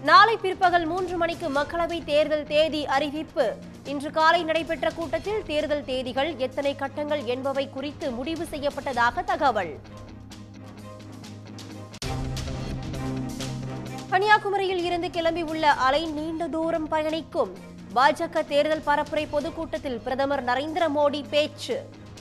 நாளை பிற்பகல் மூன்று மணிக்கு மக்களவை தேர்தல் தேதி அறிவிப்பு இன்று காலை நடைபெற்ற கூட்டத்தில் தேர்தல் தேதிகள் எத்தனை கட்டங்கள் என்பவை குறித்து முடிவு செய்யப்பட்டதாக தகவல் கன்னியாகுமரியில் இருந்து கிளம்பி உள்ள அலை நீண்ட தூரம் பயணிக்கும் பாஜக தேர்தல் பரப்புரை பொதுக்கூட்டத்தில் பிரதமர் நரேந்திர மோடி பேச்சு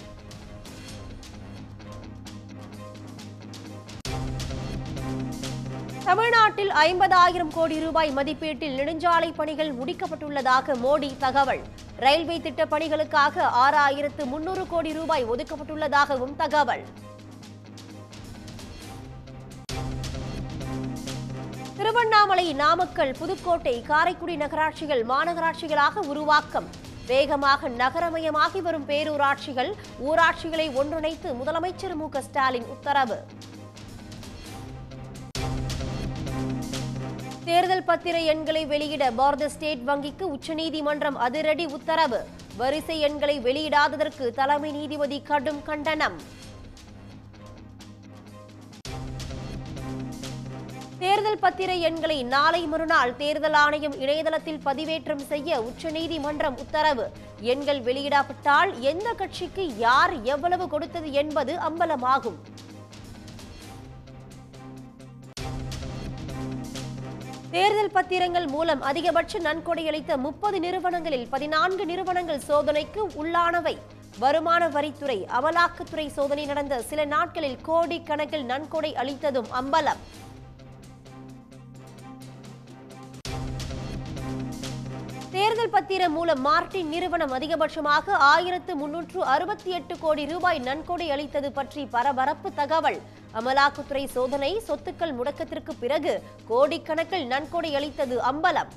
தமிழ்நாட்டில் ஐம்பதாயிரம் கோடி ரூபாய் மதிப்பீட்டில் நெடுஞ்சாலை பணிகள் முடிக்கப்பட்டுள்ளதாக மோடி தகவல் ரயில்வே திட்ட பணிகளுக்காக ஆறாயிரத்து முன்னூறு கோடி ரூபாய் ஒதுக்கப்பட்டுள்ளதாகவும் தகவல் திருவண்ணாமலை நாமக்கல் புதுக்கோட்டை காரைக்குடி நகராட்சிகள் மாநகராட்சிகளாக உருவாக்கம் வேகமாக நகரமயமாகி வரும் பேரூராட்சிகள் ஊராட்சிகளை ஒன்றிணைத்து முதலமைச்சர் மு க ஸ்டாலின் உத்தரவு தேர்தல் பத்திர எண்களை வெளியிட பாரத ஸ்டேட் வங்கிக்கு உச்சநீதிமன்றம் அதிரடி உத்தரவு வரிசை எண்களை வெளியிடாததற்கு தலைமை நீதிபதி கடும் கண்டனம் தேர்தல் பத்திர எண்களை நாளை மறுநாள் தேர்தல் ஆணையம் இணையதளத்தில் பதிவேற்றம் செய்ய உச்சநீதிமன்றம் உத்தரவு எண்கள் வெளியிடப்பட்டால் எந்த கட்சிக்கு யார் எவ்வளவு கொடுத்தது என்பது அம்பலமாகும் தேர்தல் பத்திரங்கள் மூலம் அதிகபட்ச நன்கொடை அளித்த முப்பது நிறுவனங்களில் பதினான்கு நிறுவனங்கள் சோதனைக்கு உள்ளானவை வருமான வரித்துறை அமலாக்கத்துறை சோதனை நடந்த சில நாட்களில் கோடி கணக்கில் நன்கொடை அளித்ததும் அம்பலம் தேர்தல் பத்திரம் மூலம் மார்டின் நிறுவனம் அதிகபட்சமாக ஆயிரத்து முன்னூற்று அறுபத்தி எட்டு கோடி ரூபாய் நன்கொடை அளித்தது பற்றி பரபரப்பு தகவல் அமலாக்கத்துறை சோதனை சொத்துக்கள் முடக்கத்திற்கு பிறகு கோடிக்கணக்கில் நன்கொடை அளித்தது அம்பலம்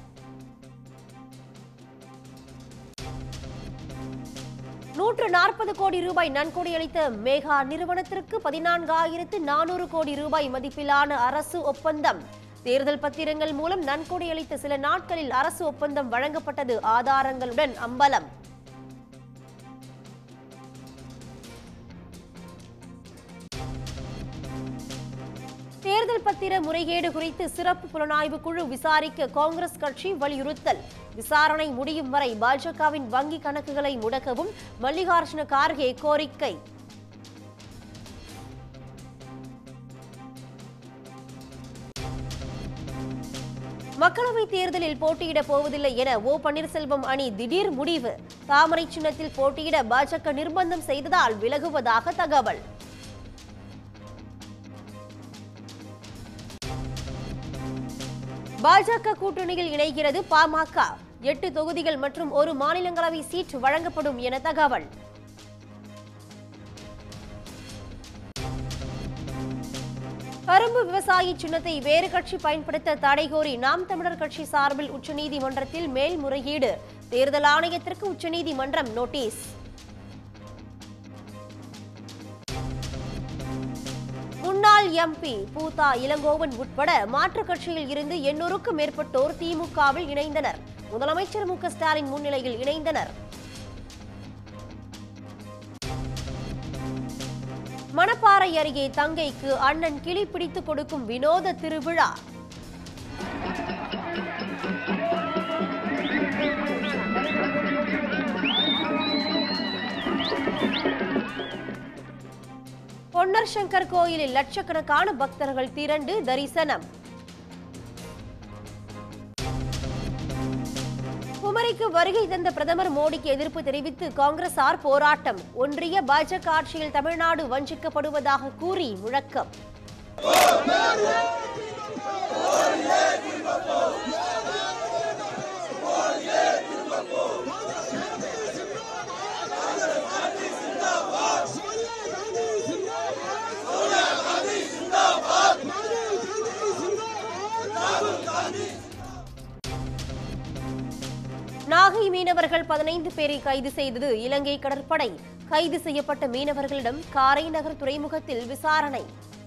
நூற்று நாற்பது கோடி ரூபாய் நன்கொடை அளித்த மேகா நிறுவனத்திற்கு பதினான்காயிரத்து நானூறு கோடி ரூபாய் மதிப்பிலான அரசு ஒப்பந்தம் தேர்தல் பத்திரங்கள் மூலம் நன்கொடை அளித்த சில நாட்களில் அரசு ஒப்பந்தம் வழங்கப்பட்டது ஆதாரங்களுடன் அம்பலம் தேர்தல் பத்திர முறைகேடு குறித்து சிறப்பு புலனாய்வு குழு விசாரிக்க காங்கிரஸ் கட்சி வலியுறுத்தல் விசாரணை முடியும் வரை பாஜகவின் வங்கி கணக்குகளை முடக்கவும் மல்லிகார்ஜுன கார்கே கோரிக்கை மக்களவை தேர்தலில் போட்டியிட போவதில்லை என ஓ பன்னீர்செல்வம் அணி திடீர் முடிவு தாமரை சின்னத்தில் போட்டியிட பாஜக நிர்பந்தம் செய்ததால் விலகுவதாக தகவல் பாஜக கூட்டணியில் இணைகிறது பாமக எட்டு தொகுதிகள் மற்றும் ஒரு மாநிலங்களவை சீட் வழங்கப்படும் என தகவல் கரும்பு விவசாயி சின்னத்தை வேறு கட்சி பயன்படுத்த தடை கோரி நாம் தமிழர் கட்சி சார்பில் உச்சநீதிமன்றத்தில் மேல்முறையீடு தேர்தல் ஆணையத்திற்கு உச்சநீதிமன்றம் நோட்டீஸ் முன்னாள் எம்பி பூதா இளங்கோவன் உட்பட மாற்றுக் கட்சியில் இருந்து எண்ணூறுக்கும் மேற்பட்டோர் திமுகவில் இணைந்தனர் முதலமைச்சர் மு க ஸ்டாலின் முன்னிலையில் இணைந்தனர் மணப்பாறை அருகே தங்கைக்கு அண்ணன் கிளி பிடித்துக் கொடுக்கும் வினோத திருவிழா பொன்னர் சங்கர் கோயிலில் லட்சக்கணக்கான பக்தர்கள் திரண்டு தரிசனம் குமரிக்கு வருகை தந்த பிரதமர் மோடிக்கு எதிர்ப்பு தெரிவித்து காங்கிரசார் போராட்டம் ஒன்றிய பாஜக ஆட்சியில் தமிழ்நாடு வஞ்சிக்கப்படுவதாக கூறி முழக்கம் நாகை மீனவர்கள் பதினைந்து பேரை கைது செய்தது இலங்கை கடற்படை கைது செய்யப்பட்ட மீனவர்களிடம் காரை நகர் துறைமுகத்தில் விசாரணை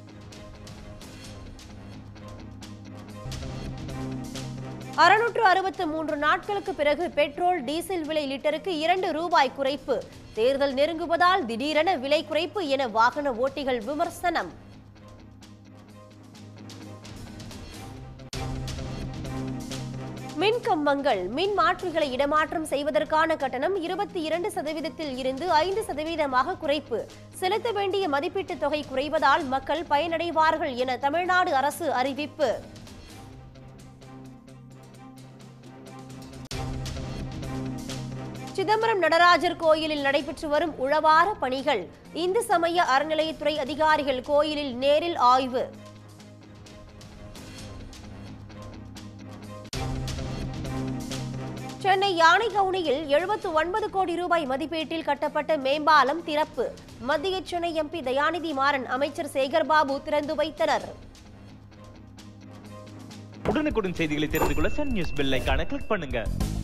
அறுநூற்று அறுபத்து மூன்று நாட்களுக்கு பிறகு பெட்ரோல் டீசல் விலை லிட்டருக்கு இரண்டு ரூபாய் குறைப்பு தேர்தல் நெருங்குவதால் திடீரென விலை குறைப்பு என வாகன ஓட்டிகள் விமர்சனம் மின் கம்பங்கள் மின் மாற்றிகளை இடமாற்றம் செய்வதற்கான கட்டணம் இருபத்தி இரண்டு சதவீதத்தில் இருந்து ஐந்து சதவீதமாக குறைப்பு செலுத்த வேண்டிய மதிப்பீட்டு தொகை குறைவதால் மக்கள் பயனடைவார்கள் என தமிழ்நாடு அரசு அறிவிப்பு சிதம்பரம் நடராஜர் கோயிலில் நடைபெற்று வரும் உழவார பணிகள் இந்து சமய அறநிலையத்துறை அதிகாரிகள் கோயிலில் நேரில் ஆய்வு சென்னை யானைகவுனியில் எழுபத்து ஒன்பது கோடி ரூபாய் மதிப்பீட்டில் கட்டப்பட்ட மேம்பாலம் திறப்பு மத்திய சென்னை எம்பி தயாநிதி மாறன் அமைச்சர் சேகர்பாபு திறந்து வைத்தனர் உடனுக்குடன் செய்திகளை தெரிந்து கொள்ள சன் நியூஸ் பெல் ஐகானை கிளிக் பண்ணுங்க